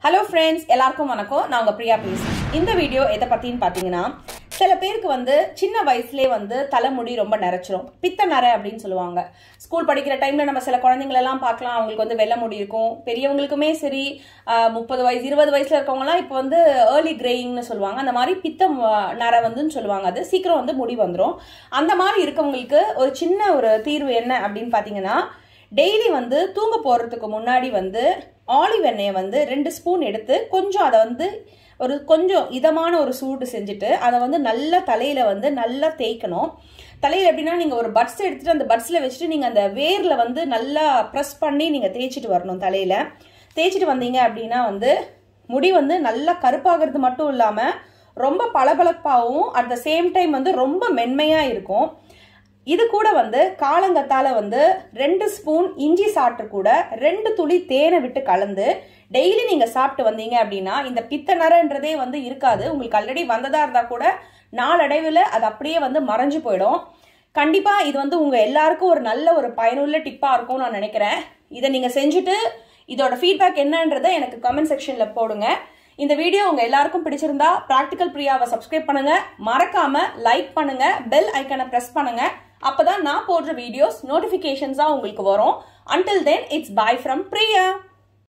hello friends எல்லாருக்கும் வணக்கம் நான் உங்க பிரியா பேசுறேன் இந்த வீடியோ எதை பத்தின்னு பாத்தீங்கன்னா சில பேருக்கு வந்து சின்ன வயசுலயே வந்து தலைமுடி ரொம்ப நிறைச்சிரும் பித்த நரை அப்படின்னு சொல்லுவாங்க ஸ்கூல் படிக்கிற டைம்ல நம்ம சில குழந்தைங்கள எல்லாம் பார்க்கலாம் அவங்களுக்கு வந்து வெள்ளை முடி இருக்கும் பெரியவங்களுக்குமே சரி ஆஹ், முப்பது வயசு இருபது வயசுல இருக்கவங்க எல்லாம் இப்போ வந்து ஏர்லி கிரேயிங்னு சொல்லுவாங்க அந்த மாதிரி பித்தம் ஆஹ், நரை வந்துன்னு சொல்லுவாங்க அது சீக்கிரம் வந்து முடி வந்துடும் அந்த மாதிரி இருக்கவங்களுக்கு ஒரு சின்ன ஒரு தீர்வு என்ன அப்படின்னு பாத்தீங்கன்னா டெய்லி வந்து தூங்க போறதுக்கு முன்னாடி வந்து ஆலிவ் எண்ணெயை வந்து ரெண்டு ஸ்பூன் எடுத்து கொஞ்சம் அதை வந்து ஒரு கொஞ்சம் இதமான ஒரு சூடு செஞ்சுட்டு அதை வந்து நல்லா தலையில வந்து நல்லா தேய்க்கணும் தலையில எப்படின்னா நீங்க ஒரு பட்ஸ் எடுத்துட்டு அந்த பட்ஸ்ல வச்சுட்டு நீங்க அந்த வேர்ல வந்து நல்லா ப்ரெஸ் பண்ணி நீங்க தேய்ச்சிட்டு வரணும் தலையில தேய்ச்சிட்டு வந்தீங்க அப்படின்னா வந்து முடி வந்து நல்லா கருப்பாகிறது மட்டும் இல்லாம ரொம்ப பளபளப்பாகவும் அட் த சேம் டைம் வந்து ரொம்ப மென்மையா இருக்கும் இது கூட வந்து காலங்கத்தால வந்து ரெண்டு ஸ்பூன் இஞ்சி சாப்பிட்டு கூட ரெண்டு துளி தேனை விட்டு கலந்து டெய்லி நீங்க சாப்பிட்டு வந்தீங்க அப்படின்னா இந்த பித்த நரன்றதே வந்து இருக்காது உங்களுக்கு ஆல்ரெடி வந்ததா இருந்தா கூட நாளடைவில் அது அப்படியே வந்து மறைஞ்சு போயிடும் கண்டிப்பா இது வந்து உங்க எல்லாருக்கும் ஒரு நல்ல ஒரு பயனுள்ள டிப்பா இருக்கும்னு நான் நினைக்கிறேன் இதை நீங்க செஞ்சுட்டு இதோட ஃபீட்பேக் என்னன்றதை எனக்கு கமெண்ட் செக்ஷன்ல போடுங்க இந்த வீடியோ உங்க எல்லாருக்கும் பிடிச்சிருந்தா பிராக்டிகல் பிரியாவை சப்ஸ்கிரைப் பண்ணுங்க மறக்காம லைக் பண்ணுங்க பெல் ஐக்கனை பிரஸ் பண்ணுங்க அப்பதான் நான் போடுற வீடியோஸ் நோட்டிபிகேஷன்ஸா உங்களுக்கு வரும் until then it's bye from Priya